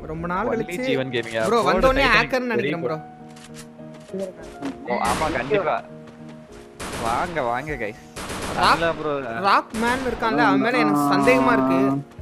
ரொம்ப நாள் Only கழிச்சு ஜீவன் gaming ஆ? ப்ரோ போடு வந்தோடனே Titanic. ஹேக்கர்னு நினைக்கிறேன் ப்ரோ ஓ, ஆமா கண்டிப்பா வாங்க வாங்க guys Rock- bro rock man இருக்கான்ல அவன் மேல எனக்கு சந்தேகமா இருக்கு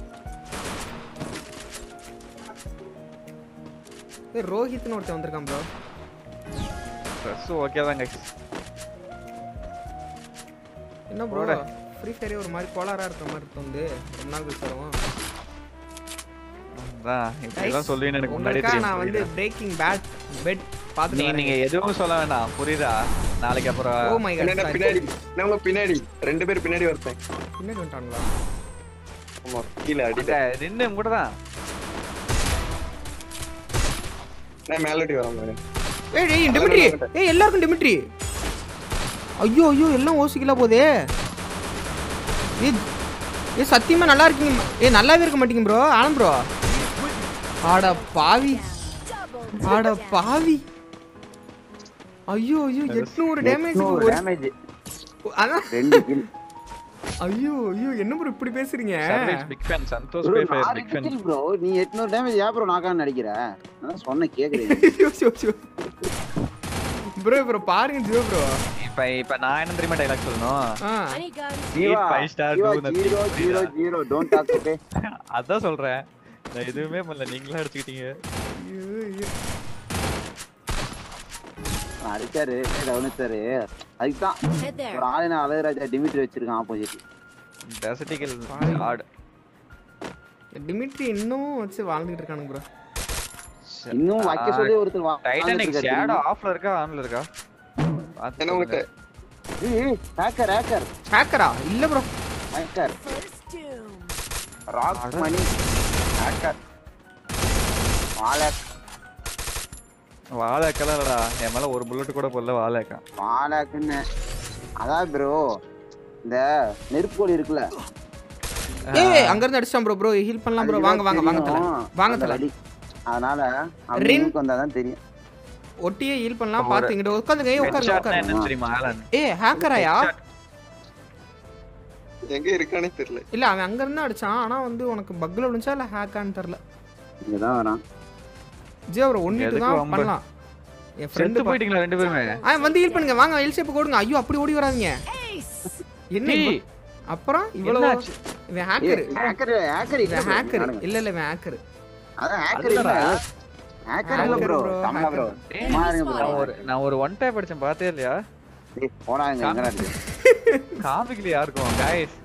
ஏய், ரோஹித்னு ஒருத்தன் வந்திருக்கான் ப்ரோ ட்ரெஸ் ஓகே தான் கைஸ் என்ன ப்ரோ போடு. ஃப்ரீ ஃபயரே ஒரு மாதிரி கோளாரா இருக்கிற மாதிரி தோணுது ரொம்ப நாள் கழிச்சு வரும் அதான் இப்படிலாம் சொல்லுவீன்னு எனக்கு முன்னாடி உங்களுக்காக தெரியும் நான் வந்து புரியுதா? பிரேக்கிங் பேட் பெட் நீ பார்த்துட்டு நீங்க எதுவும் சொல்ல வேண்டாம் புரியுதா நாளைக்கு அப்புறம் ஓ மை காட் என்னடா பின்னாடி நம்ம பின்னாடி ரெண்டு பேர் பின்னாடி ஒருத்தன் பின்னாடி வந்துட்டாங்களா ஆமா கீழே அடிட்ட அங்க நின்னு கூட தான் நான் மேலோட்டி வரேன் பாரு. ஏய் டேய் டிமிட்ரி ஏய் எல்லாருக்கும் டிமிட்ரி ஐயோ ஐயோ எல்லாம் ஓசிக்கல போதே ஏ ஏ சத்தியமா நல்லா இருக்கீங்க ஏ நல்லாவே இருக்க மாட்டீங்க ப்ரோ ஆனந்த் ப்ரோ ஆட பாவி ஆட பாவி ஐயோ ஐயோ எட்நூறு டேமேஜ் டேமேஜ் அதான் ரெண்டு கில் ஐயோ ஐயோ என்ன ப்ரோ இப்படி பேசுறீங்க Sarvesh big fan Santhosh bro பே ஃபயர் நாலு பிக் ஃபேன் கில் ப்ரோ நீ 800 டேமேஜ் ஏன் ப்ரோ நாக்கான்னு நடிக்கிற நான் சொன்ன கேக்குறீங்க ஐயோ ஐயோ ப்ரோ ப்ரோ பாருங்க ஜியோ ப்ரோ இப்ப இப்ப நான் என்ன தெரியுமா டைலாக் சொல்லணும் ஆ Any guns? Jeeva five star, Jeeva do nothing. Zero zero zero don't talk okay அதான் சொல்றேன் நான் எதுவுமே பண்ணல நீங்களா அடிச்சுக்கிட்டீங்க ஐயோ, ஐயோ. அடிச்சாரு கவனிச்சாரு அதுக்குதான் Head there. ஒரு ஆளின அழகராஜா டிமிட்ரி வச்சிருக்கான் ஆப்போசிட் டெசர்டிக்கல் ஆட் டிமிட்ரி இன்னும் வச்சு வாழ்ந்துட்டு இருக்கானுங்க ப்ரோ இன்னும் வைக்க சொல்லி ஒருத்தர் வா- டைட்டானிக் வாழ்ந்துட்டு ஷேடோ இருக்காரு. ஆஃப்ல இருக்கா ஆன்ல இருக்கா என்ன உங்ககிட்ட ஏய், ஏய், hacker, hacker, ஹேக்கரா இல்ல bro hacker. First doom. rock money, hacker. வாலக், வாழக்கெல்லாம் இல்லடா என் மேல ஒரு புல்லட் கூட போடல வாழக்கா வாலக்குன்னு. அதான் bro, இந்த நெருப்பு கோழி இருக்குல்ல ஏய் அங்க இருந்து அடிச்சான் ப்ரோ ப்ரோ ஹீல் பண்ணலாம் ப்ரோ வாங்க வாங்க வாங்க தல தெரியும். வாங்க அந்த தல வலி. அதனால ரின். அவனுக்கு வந்தாதான் தெரியும் ஒட்டியே ஹீல் பண்ணலாம் பாத்து இங்கிட்ட உட்காந்துங்க ஏய் உட்காருங்க ஹெட்ஷாட்னா உட்காருங்க என்னன்னு தெரியுமா ஆலன் ஏய் ஹேக்கராயா எங்க இருக்கானே தெரியல இல்ல அவன் அங்க இருந்து அடிச்சான் ஆனா வந்து உனக்கு பக்ல விழுந்துச்சா இல்ல ஹேக்கான்னு தெரியல இங்கதான் வரான் ஜியோ ப்ரோ ஒன்னிட்டு எதுக்கு தான் வம்பு? பண்ணலாம் என் செத்து ஃப்ரெண்டு போயிட்டீங்களா ரெண்டு பேருமே ஆ வந்து ஹீல் பண்ணுங்க வாங்க எல் ஷேப் கொடுங்க ஐயோ அப்படி ஓடி வராதீங்க என்ன டேய், இவ்வ- அப்புறம் இவ்வளவு என்னாச்சு? இவன் ஹேக்கர் hacker, hacker இல்ல இவன் bro, ஹேக்கர் நானுங்க. இல்ல இல்ல இவன் ஹேக்கர் அதான் hacker இல்ல. அதுதானா? hacker இல்ல Hacker bro, bro, தமிழா bro. ஏய், சும்மா இருங்க bro. நான் ஒரு நான் ஒரு ஒன் டைப் அடிச்சேன் பார்த்தே இல்லையா டேய், போடா இங்க, எங்கடா இருக்கு? காமிக்கலையா இருக்கும் காய்ஸ்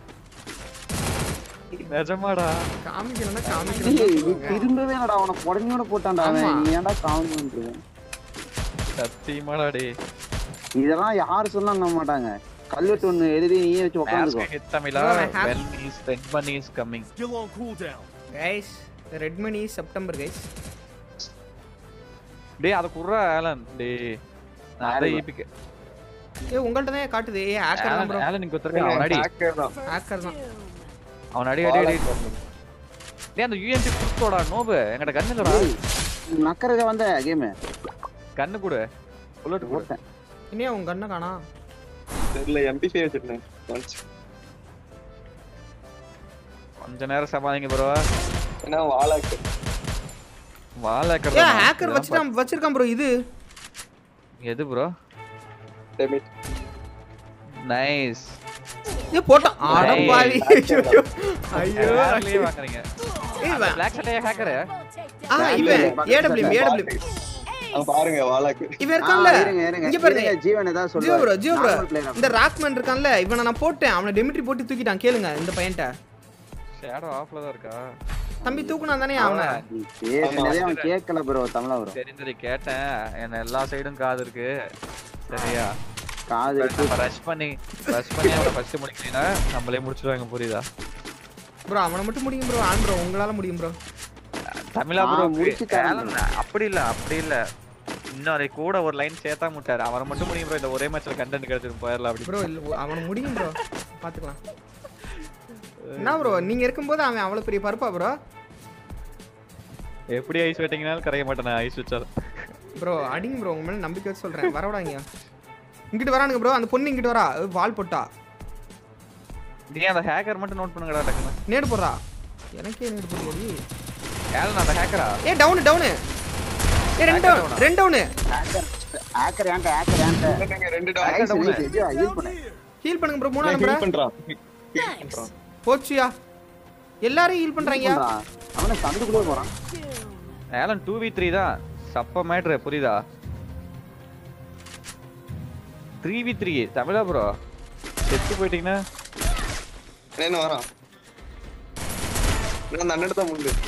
நிஜமாடா காமிக்கலன்னா டேய், இது காமிக்கல திரும்பவே இல்லடா, அவனை புடனையோட போட்டான்டா அவன். ஆமா. நீ ஏன்டா காமெடி பண்ற? சத்தியமாடா டே இதெல்லாம் யாரு சொன்னா நம்ப மாட்டாங்க கல்வெட்டு ஒண்ணு எழுதி நீயே வச்சு உட்காந்துக்கோ ஹிட் தமிழா bro, I have- well is red money is coming Still on cooldown. Guys red money September guys டேய் அத குர்ரா ஆலன் டேய் நான் அதை யாரு? ஈபிக்கு ஏ உங்கள்ட்ட தான் காட்டுது ஏ ஹேக்கர் தான் ஆலன் ப்ரோ ஆலன் இங்க ஒருத்தருக்கு அவன் அடி hacker தான் ஹேக்கர் தான் அவன் அடி அடி அடி டேய் அந்த யூஎம்பி குடுத்தோடா நோபு எங்கட கண்ணு இல்லடா நக்கறத வந்த கேம் கண்ணு கொடு புல்லட் கொடு போட்டேன் இன்னும் உங்க கண்ணை காணா தெரியல எம்பி ஃபைவ் வச்சிருந்தேன் once. கொஞ்ச நேரம் சமாளிங்க ப்ரோ ஏன்னா வாழாக்கு வாழக்கற ஏ ஹேக்கர் வச்சிட்டான் வச்சிருக்கான் ப்ரோ இது எது ப்ரோ டெமிட் நைஸ் ஏ போட்டான் ஆட Nice. பாவி ஐயோ ஹேர்லயே வாங்குறீங்க ஏய் அந்த வா- பிளாக் ஷர்ட் ஹேக்கர் ஆ இவன் ஏடபிள்யூ ஏடபிள்யூ பாருங்க வாழாக்கு இவன் இருக்கான்ல இருங்க இருங்க இங்க பாருங்க இருங்க, ஜீவன் ஏதாவது ஜியோ ப்ரோ சொல்லுவாரு ஜியோ ப்ரோ Normal player ஆ. இந்த ராக்மேன் இருக்கான்ல இவனை நான் போட்டேன் அவனை டெமிட்ரி போட்டு தூக்கிட்டான் கேளுங்க இந்த பையன்ட்ட ஷேடோ ஆஃப்ல தான் இருக்கா தம்பி தூக்குனா தானே அவனை நீ பேசுனதே அவன் கேட்கல ப்ரோ தமிழா ப்ரோ தெரிஞ்சது கேட்டேன் என்ன எல்லா சைடும் காது இருக்கு சரியா காது இருக்கு நம்ம ரஷ் பண்ணி ரஷ் பண்ணி அவனை ஃபர்ஸ்ட் முடிக்கலைன்னா நம்மளே முடிச்சிடுவாங்க புரியுதா ப்ரோ அவனை மட்டும் முடியும் ப்ரோ ஆன் ப்ரோ உங்களால முடியும் ப்ரோ தமிழா நான் ப்ரோ முடிச்சு தரேன் அப்படி இல்ல அப்படி இல்ல இன்னும் அதை கூட ஒரு லைன் சேர்த்தா முட்டாரு அவரை மட்டும் முடியும் ப்ரோ இந்த ஒரே மேட்ச்ல கண்டென்ட் கிடைச்சிட்டு போயிடலாம் அப்படி ப்ரோ இல்ல அவனை முடியும் ப்ரோ பாத்துக்கலாம் என்ன ப்ரோ நீங்க இருக்கும்போது அவன் அவ்வளவு பெரிய பருப்பா ப்ரோ எப்படி ஐஸ் வெட்டிங்கனாலும் கரைய மாட்டேன் ஐஸ் வச்சாலும் ப்ரோ அடிங்க ப்ரோ உங்க மேல நம்பிக்கை வச்சு சொல்றேன் வரவிடா இங்க இங்கிட்டு வரானுங்க ப்ரோ அந்த பொண்ணு இங்கிட்டு வரா அஹ் வால் போட்டா நீ அந்த ஹேக்கர் மட்டும் நோட் பண்ணுங்கடா டக்குன்னு நேடு போடுறா எனக்கே நேடு போடுறி ஏலன் அந்த ஹேக்கரா ஏ டவுனு டவுனு ஏ ரெண்டு Hacker டவுன் down-ஆ? ரெண்டு டவுனு ஆக்கர் ஏன்ட்ட ஆக்கர் ஏன்ட்ட என்னங்க, ரெண்டு Nice, டாக் nice, ஜீவா, heal பண்ணு. ஹீல் பண்ணுங்க ப்ரோ மூணாவது ஹீல் நம்பர் பண்றான் ஹீல் பண்றான் போச்சுயா எல்லாரும் ஹீல் பண்றாங்க பண்றா. அவனை சந்துக்குள்ளே போறான் ஏலன் டூ வி த்ரீ தான் சப்ப மேட்ரு புரியுதா த்ரீ வி த்ரீ தமிழா ப்ரோ செத்து போயிட்டீங்கன்னா என்ன வரான் நான் அந்த அண்ணன் தான் முண்டு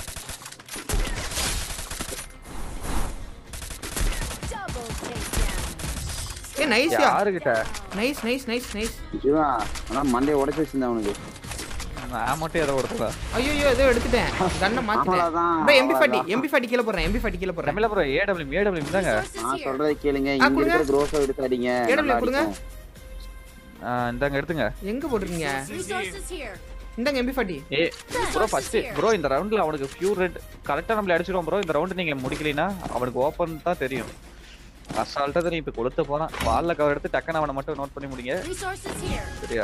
Double takedown. ஏ நைஸ்யா யாருகிட்ட nice nice nice nice Jeeva ஆனா மண்டையை உடைச்சு வச்சிருந்தேன் அவனுக்கு நான் மட்டும் எதை கொடுத்தா ஐயோ ஏதோ எடுத்துட்டேன் கண்ணை மாத்திட்டேன் அவ்வளவுதான், ப்ரோ எம்பி ஃபார்ட்டி அவ்வளவுதான். எம்பி ஃபார்ட்டி கீழே போடுறேன் எம்பி ஃபார்ட்டி கீழே போடுறேன் தமிழா ப்ரோ ஏடபிள்யூ ஏடபிள்யூ தாங்க Resources நான் here. சொல்றதை கேளுங்க ஆ, இங்க கொடுங்க. இருக்கிற க்ரோஸை எடுக்காதீங்க ஏடபிள்யூ நல்லா கொடுங்க. அடிக்கும். இந்தாங்க எடுத்துங்க எங்க போட்டுருக்கீங்க Resources here. இந்தாங்க எம்பி ஃபார்ட்டி ஏ ப்ரோ ஃபர்ஸ்ட் ப்ரோ இந்த ரவுண்ட்ல அவனுக்கு பியூர் ரெட் கரெக்டா நம்மள அடிச்சிடுவோம் ப்ரோ இந்த ரவுண்ட் நீங்க முடிக்கலைன்னா அவனுக்கு ஓப்பன் தான் தெரியும் அசால்ட்டா தான் நீ இப்ப கொளுத்த போறான் வால்ல கவர் எடுத்து டக்குன்னு அவனை மட்டும் நோட் பண்ணி முடிங்க Resources here. சரியா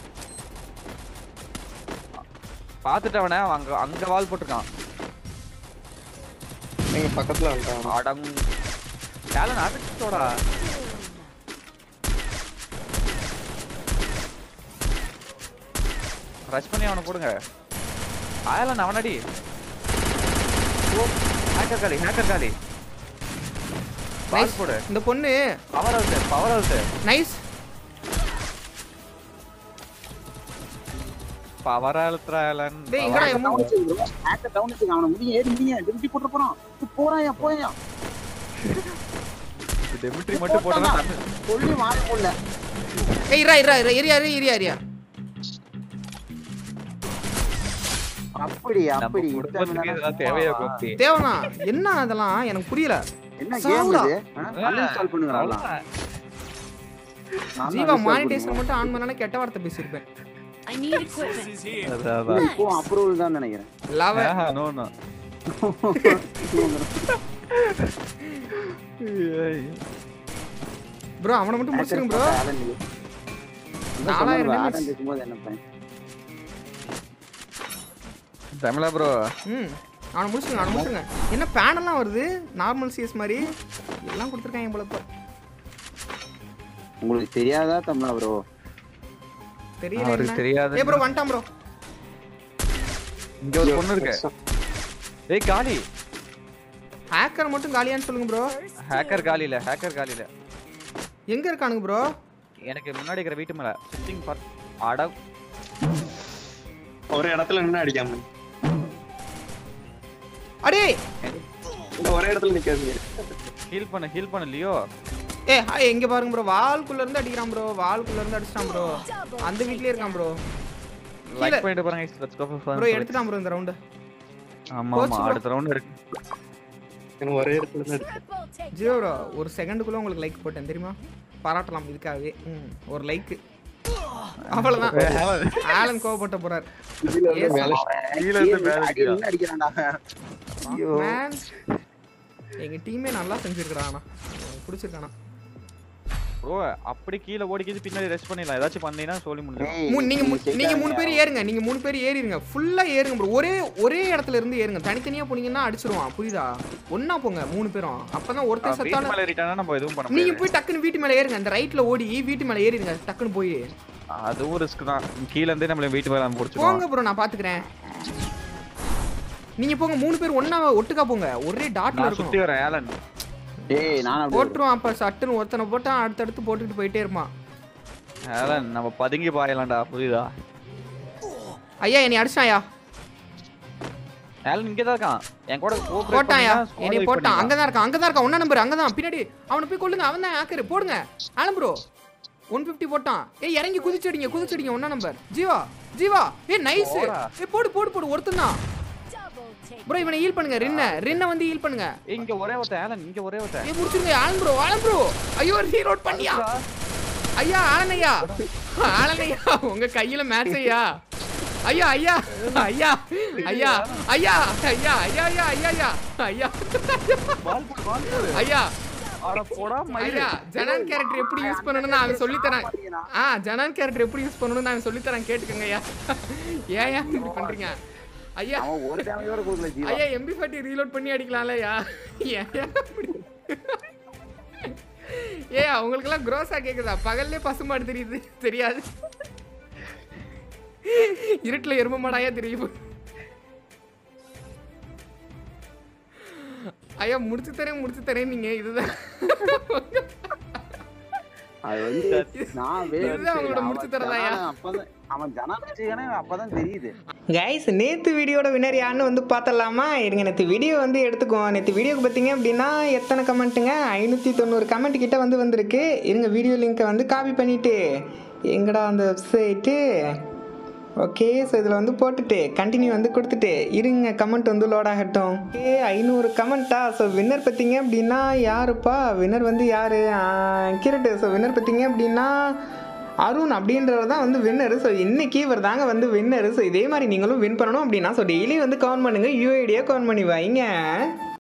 பாத்துட்டு அவனை அவன் அங்க அங்க வால் போட்டிருக்கான் எங்க பக்கத்துல வந்துட்டான் அடங் டேலன் ஆபிட்டோடா ரஷ் பண்ணி அவனை போடுங்க ஆயலன் அவனடி ஓ ஹேக்கர் காலி ஹேக்கர் காலி பால் நைஸ் போடு இந்த பொண்ணு power out power out nice power அழுத்துறாயலன் டேய் எங்கடா எம் down வச்சுக்கு bro. hacker down வச்சுக்கு. அவனை முடிய ஏறி முடிய டிமிட்டி போட்டு போறான் போறாயா போயா டெமிட்ரி மட்டும் போட்டா சொல்லி வாங்க முடியல ஏய் இரா இரா இரா ஏரியா ஏரியா ஏரியா அப்படி நம்ம அப்படி குடும்பத்துக்கு இதெல்லாம் தேவையா கோப்பி தேவனா என்ன அதெல்லாம் எனக்கு புரியல என்ன கேம் சாவுடா. இது அன்இன்ஸ்டால் பண்ணுங்கடா ஜீவா மானிட்டேஷன் மட்டும் ஆன் பண்ணானே கெட்ட வார்த்தை பேசியிருப்பேன் I need equipment. இப்போ அப்ரூவல் தான் நினைக்கிறேன் லவ நோ நோ ப்ரோ அவனை மட்டும் முடிச்சிருங்க ப்ரோ ஆலன் இது. இந்த நாலாயிரம் சொன்னது damage. ஆலன் இருக்கும்போது என்ன பையன் தமிழா ப்ரோ ம் அவனை முடிச்சிருங்க அவனை முடிச்சிருங்க என்ன பேனெல்லாம் வருது நார்மல் சிஎஸ் மாதிரி எல்லாம் கொடுத்துருக்காங்க போல இப்போ உங்களுக்கு தெரியாதா தமிழா ப்ரோ தெரியல அவருக்கு என்ன. தெரியாது ஏய் ப்ரோ வந்துட்டான் ப்ரோ இங்க ஒரு பொண்ணு இருக்கு ஏய் காலி ஹேக்கர் மட்டும் காலியான்னு சொல்லுங்க ப்ரோ ஹேக்கர் காலி இல்ல ஹேக்கர் காலி இல்ல எங்க இருக்கானுங்க ப்ரோ எனக்கு முன்னாடி இருக்கிற வீட்டு மேல சிட்டிங் ஃபார் அட ஒரு இடத்துல நின்னு அடிக்காம அடே இந்த ஒரே இடத்துல நிக்காதீங்க ஹீல் பண்ணு ஹீல் பண்ணு லியோ ஏ ஹாய் எங்க பாருங்க ப்ரோ வால்குள்ள இருந்து அடிக்கிறான் ப்ரோ வால்குள்ள இருந்து அடிச்சிட்டான் ப்ரோ அந்த வீட்லயே இருக்கான் ப்ரோ லைக் பண்ணிட்டு பாருங்க லெட்ஸ் கோ ஃபார் ப்ரோ எடுத்துட்டான் ப்ரோ இந்த ரவுண்டு ஆமா போச்சு ஆமா bro. அடுத்த ரவுண்ட் இருக்கு எனக்கு ஒரே இடத்துல தான் அடிச்சேன் Triple takedown. ஜியோ ப்ரோ ஒரு செகண்டுக்குள்ள உங்களுக்கு லைக் போட்டேன் தெரியுமா பாராட்டலாம் இதுக்காகவே ம் ஒரு லைக் அவ்வளவுதான் ஆலன் கோவப்பட்ட போறார் கீழ இருந்து மேல கீழ இருந்து மேல அடி அடிக்கிறான். என்ன அடிக்கிறான்டா ஐயோ மேன் எங்க டீமே நல்லா செஞ்சிருக்கா ஆனா பிடிச்சிருக்கானா ப்ரோ அப்படி கீழ ஓடிக்கிது பின்னாடி ரெஸ்ட் பண்ணிடலாம் ஏதாச்சும் பண்ணீங்கன்னா சொல்லி முடியும் ஏய், மூ- நீங்க மூ- நீ நீங்க மூணு கேட்காத. பேர் ஏறுங்க நீங்க மூணு பேர் ஏறிடுங்க ஃபுல்லா ஏறுங்க ப்ரோ ஒரே ஒரே இடத்துல இருந்து ஏறுங்க தனித்தனியா போனீங்கன்னா அடிச்சிருவான் புரியுதா ஒண்ணா போங்க மூணு பேரும் அப்பதான் ஒருத்தர் வீட்டு செத்தாலும் மேல ஏறிட்டானா நம்ம எதுவும் பண்ண நீங்க முடியாது போய் டக்குன்னு வீட்டு மேல ஏறுங்க அந்த ரைட்ல ஓடி வீட்டு மேல ஏறிடுங்க டக்குன்னு போய் அதுவும் ரிஸ்க் தான் கீழ இருந்தே நம்மள வீட்டு மேல நம்ம பிடிச்சிருவோம் போங்க ப்ரோ நான் பாத்துக்கிறேன் நீங்க போங்க மூணு பேர் ஒண்ணா ஒட்டுக்கா போங்க ஒரே டாட்ல நான் இருக்கும் சுத்தி வரேன் ஏலன் டேய் நான் அப்படி போட்டுருவான் அப்ப சட்டுன்னு ஒருத்தனை போட்டா அடுத்தடுத்து போட்டுக்கிட்டு போயிட்டே இருப்பான் ஏலன் நம்ம பதுங்கி பாயலாம்டா புரியுதா ஐயா என்னை அடிச்சாயா ஏலன் இங்க தான் இருக்கான் என் கூட cooperate போட்டாயா பண்ணினா squad என்னை wipe போட்டான் பண்ணிடலாம். அங்கதான் இருக்கான் அங்கதான் இருக்கான் ஒன்னா நம்பர் அங்கதான் பின்னாடி அவனை போய் கொல்லுங்க அவன் தான் ஹேக்கர் போடுங்க ஆலம் ப்ரோ ஒன் பிப்டி போட்டான் ஏய் இறங்கி குதிச்சடிங்க குதிச்சடிங்க ஒன்னா நம்பர் ஜீவா ஜீவா ஏய் நைஸ் போடா. ஏய் போடு போடு போடு ஒருத்தன் தான் Double take. ப்ரோ இவனை ஹீல் பண்ணுங்க ரின்ன ரின்ன வந்து ஹீல் பண்ணுங்க ஏய், இங்க ஒரே ஒருத்தன் ஏலன் இங்க ஒரே ஒருத்தன் ஏய் முடிச்சிருங்க ஆலம் ப்ரோ ஆலம் ப்ரோ ஐயோ ரீலோட் பண்ணியா ஐயா ஆலன் ஐயா ஆலன் ஐயா உங்க கையில மேட்ச் ஐயா ஐயா ஐயா ஐயா ஐயா ஐயா ஐயா ஐயா ஐயா ஐயா ஐயா ஐயா பால் போடு பால் போடு ஐயா அட போடா மயிரு ஐயா ஜனான் கேரக்டர் எப்படி யூஸ் பண்ணணும்னு அவன் சொல்லி தரான் ஆ ஜனான் கேரக்டர் எப்படி யூஸ் பண்ணணும்னு அவன் சொல்லி தரான் கேட்டுக்கங்க ஐயா ஏன் ஏன் இப்படி பண்றீங்க ஐயா அவன் ஒரு டேமேஜ் கூட கொடுக்கல ஜீவா ஐயா எம்பி ஃபார்ட்டி ரீலோட் பண்ணி அடிக்கலாம்லயா ஏன் அப்படி? ஏ அவங்களுக்கெல்லாம் க்ரோஸா கேக்குதா பகல்லே பசுமாடு தெரியுது தெரியாது இருட்டுல எரும மாடாயா தெரியும் ஐயா முடிச்சு தரேன் முடிச்சு தரேன் நீங்க இதுதான் அது வந்து நான் வேறு இதுதான் அவங்களோட முடிச்சு தரதாயா? அப்பதான் அவன் ஜனாதிபதியானே அப்பதான் தெரியுது கைஸ் நேற்று வீடியோட வினர் யாருன்னு வந்து பார்த்தலாமா இருங்க நேற்று வீடியோ வந்து எடுத்துக்குவோம் நேற்று வீடியோக்கு பார்த்தீங்க அப்படின்னா எத்தனை கமெண்ட்டுங்க ஐநூற்றி தொண்ணூறு கமெண்ட் கிட்ட வந்து வந்திருக்கு இருங்க வீடியோ லிங்க்கை வந்து காப்பி பண்ணிவிட்டு எங்கடா அந்த வெப்சைட்டு ஓகே ஸோ இதில் வந்து போட்டுட்டு கண்டினியூ வந்து கொடுத்துட்டு இருங்க கமெண்ட் வந்து லோட் ஆகட்டும் ஓகே ஐநூறு கமெண்ட்டா ஸோ வின்னர் பார்த்தீங்க அப்படின்னா யாருப்பா வின்னர் வந்து யார் கிரட்டு ஸோ வின்னர் பார்த்தீங்க அப்படின்னா அருண் அப்படின்றவர் தான் வந்து வின்னர் ஸோ இன்னைக்கு இவர் தாங்க வந்து வின்னர் ஸோ இதே மாதிரி நீங்களும் வின் பண்ணணும் அப்படின்னா ஸோ டெய்லி வந்து கவுண்ட் பண்ணுங்கள் யூஐடியாக கவுண்ட் பண்ணி வைங்க